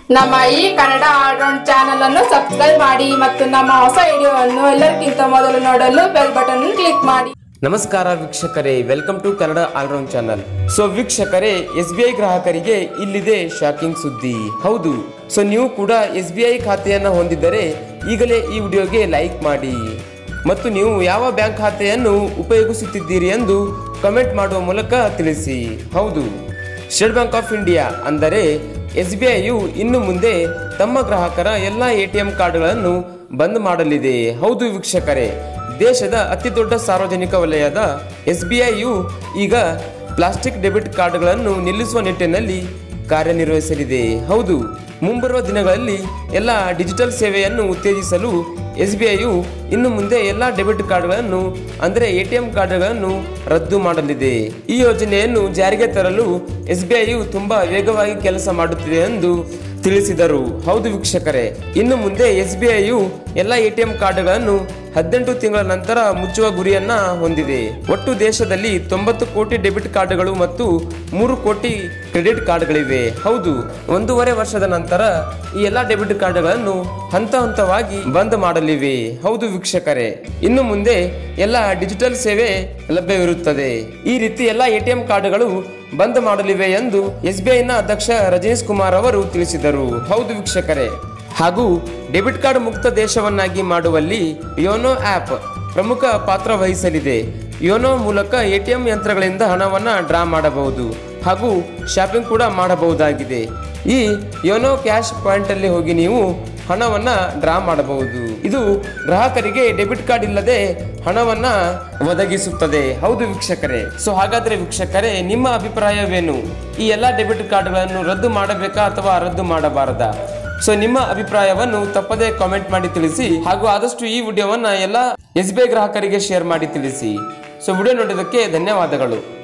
ನಮ್ಮ ಈ Kannada all round channel ಅನ್ನು ಸಬ್ಸ್ಕ್ರೈಬ್ ಮಾಡಿ ಮತ್ತು ನಮ್ಮ ಹೊಸ ವಿಡಿಯೋವನ್ನು ಎಲ್ಲರಿಗಿಂತ ಮೊದಲು ನೋಡಲು ಬೆಲ್ ಬಟನ್ ಕ್ಲಿಕ್ ಮಾಡಿ ನಮಸ್ಕಾರ ವೀಕ್ಷಕರೇ welcome to Kannada all round channel so ವೀಕ್ಷಕರೇ ಎಸ್ ಬಿ ಐ ಗ್ರಾಹಕರಿಗೆ ಇಲ್ಲಿದೆ ಶಾಕಿಂಗ್ ಸುದ್ದಿ ಹೌದು ಸೊ ನೀವು ಕೂಡ ಎಸ್ ಬಿ ಐ ಖಾತೆಯನ್ನ ಹೊಂದಿದ್ದರೆ ಈಗಲೇ ಈ ವಿಡಿಯೋಗೆ ಲೈಕ್ ಮಾಡಿ ಮತ್ತು ನೀವು ಯಾವ ಬ್ಯಾಂಕ್ ಖಾತೆಯನ್ನು ಉಪಯೋಗಿಸುತ್ತಿದ್ದೀರಿ ಎಂದು ಕಮೆಂಟ್ ಮಾಡುವ ಮೂಲಕ ತಿಳಿಸಿ ಹೌದು ಸ್ಟೇಟ್ ಬ್ಯಾಂಕ್ ಆಫ್ ಇಂಡಿಯಾ ಅಂದರೆ ಎಸ್ ಬಿ ಐಯು ಇನ್ನು ಮುಂದೆ ತಮ್ಮ ಗ್ರಾಹಕರ ಎಲ್ಲ ಎ ಟಿ ಎಂ ಕಾರ್ಡ್ಗಳನ್ನು ಬಂದ್ ಮಾಡಲಿದೆ ಹೌದು ವೀಕ್ಷಕರೇ ದೇಶದ ಅತಿ ದೊಡ್ಡ ಸಾರ್ವಜನಿಕ ವಲಯದ ಎಸ್ ಬಿ ಐಯು ಈಗ ಪ್ಲಾಸ್ಟಿಕ್ ಡೆಬಿಟ್ ಕಾರ್ಡ್ಗಳನ್ನು ನಿಲ್ಲಿಸುವ ನಿಟ್ಟಿನಲ್ಲಿ ಕಾರ್ಯನಿರ್ವಹಿಸಲಿದೆ ಹೌದು ಮುಂಬರುವ ದಿನಗಳಲ್ಲಿ ಎಲ್ಲ ಡಿಜಿಟಲ್ ಸೇವೆಯನ್ನು ಉತ್ತೇಜಿಸಲು ಎಸ್ ಬಿ ಐಯು ಇನ್ನು ಮುಂದೆ ಎಲ್ಲ ಡೆಬಿಟ್ ಕಾರ್ಡ್ಗಳನ್ನು ಅಂದರೆ ಎ ಟಿ ಎಂ ಕಾರ್ಡ್ಗಳನ್ನು ರದ್ದು ಮಾಡಲಿದೆ ಈ ಯೋಜನೆಯನ್ನು ಜಾರಿಗೆ ತರಲು ಎಸ್ ಬಿ ಐಯು ತುಂಬಾ ವೇಗವಾಗಿ ಕೆಲಸ ಮಾಡುತ್ತಿದೆ ಎಂದು ತಿಳಿಸಿದರು ಹೌದು ವೀಕ್ಷಕರೇ ಇನ್ನು ಮುಂದೆ ಎಸ್ ಬಿ ಐಯು ಎಲ್ಲ ಎ ಟಿ ಎಂ ಕಾರ್ಡ್ಗಳನ್ನು ಹದಿನೆಂಟು ತಿಂಗಳ ನಂತರ ಮುಚ್ಚುವ ಗುರಿಯನ್ನ ಹೊಂದಿದೆ ಒಟ್ಟು ದೇಶದಲ್ಲಿ ತೊಂಬತ್ತು ಕೋಟಿ ಡೆಬಿಟ್ ಕಾರ್ಡ್ಗಳು ಮತ್ತು ಮೂರು ಕೋಟಿ ಕ್ರೆಡಿಟ್ ಕಾರ್ಡ್ಗಳಿವೆ ಹೌದು ಒಂದೂವರೆ ವರ್ಷದ ನಂತರ ಈ ಎಲ್ಲ ಡೆಬಿಟ್ ಕಾರ್ಡ್ಗಳನ್ನು ಹಂತ ಹಂತವಾಗಿ ಬಂದ್ ಮಾಡಲಿವೆ ಹೌದು ವೀಕ್ಷಕರೇ ಇನ್ನು ಮುಂದೆ ಎಲ್ಲ ಡಿಜಿಟಲ್ ಸೇವೆ ಲಭ್ಯವಿರುತ್ತದೆ ಈ ರೀತಿ ಎಲ್ಲ ಎ ಟಿ ಎಂ ಕಾರ್ಡ್ಗಳು ಬಂದ್ ಮಾಡಲಿವೆ ಎಂದು ಎಸ್ ಬಿ ಐನ ಅಧ್ಯಕ್ಷ ರಜನೀಶ್ ಕುಮಾರ್ ಅವರು ತಿಳಿಸಿದರು ಹೌದು ವೀಕ್ಷಕರೇ ಹಾಗೂ ಡೆಬಿಟ್ ಕಾರ್ಡ್ ಮುಕ್ತ ದೇಶವನ್ನಾಗಿ ಮಾಡುವಲ್ಲಿ ಯೋನೋ ಆಪ್ ಪ್ರಮುಖ ಪಾತ್ರ ವಹಿಸಲಿದೆ ಯೋನೋ ಮೂಲಕ ಎಟಿಎಂ ಯಂತ್ರಗಳಿಂದ ಹಣವನ್ನು ಡ್ರಾ ಮಾಡಬಹುದು ಹಾಗೂ ಶಾಪಿಂಗ್ ಕೂಡ ಮಾಡಬಹುದಾಗಿದೆ ಈ ಯೋನೋ ಕ್ಯಾಶ್ ಪಾಯಿಂಟ್ ಅಲ್ಲಿ ಹೋಗಿ ನೀವು ಹಣವನ್ನ ಡ್ರಾ ಮಾಡಬಹುದು ಇದು ಗ್ರಾಹಕರಿಗೆ ಡೆಬಿಟ್ ಕಾರ್ಡ್ ಇಲ್ಲದೆ ಹಣವನ್ನ ಒದಗಿಸುತ್ತದೆ ಹೌದು ವೀಕ್ಷಕರೇ ಸೊ ಹಾಗಾದ್ರೆ ವೀಕ್ಷಕರೇ ನಿಮ್ಮ ಅಭಿಪ್ರಾಯವೇನು ಈ ಎಲ್ಲ ಡೆಬಿಟ್ ಕಾರ್ಡ್ಗಳನ್ನು ರದ್ದು ಮಾಡಬೇಕಾ ಅಥವಾ ರದ್ದು ಮಾಡಬಾರದಾ ಸೊ ನಿಮ್ಮ ಅಭಿಪ್ರಾಯವನ್ನು ತಪ್ಪದೇ ಕಾಮೆಂಟ್ ಮಾಡಿ ತಿಳಿಸಿ ಹಾಗೂ ಆದಷ್ಟು ಈ ವಿಡಿಯೋವನ್ನ ಎಲ್ಲ ಎಸ್ ಬಿ ಐ ಗ್ರಾಹಕರಿಗೆ ಶೇರ್ ಮಾಡಿ ತಿಳಿಸಿ ಸೊ ವಿಡಿಯೋ ನೋಡಿದ್ದಕ್ಕೆ ಧನ್ಯವಾದಗಳು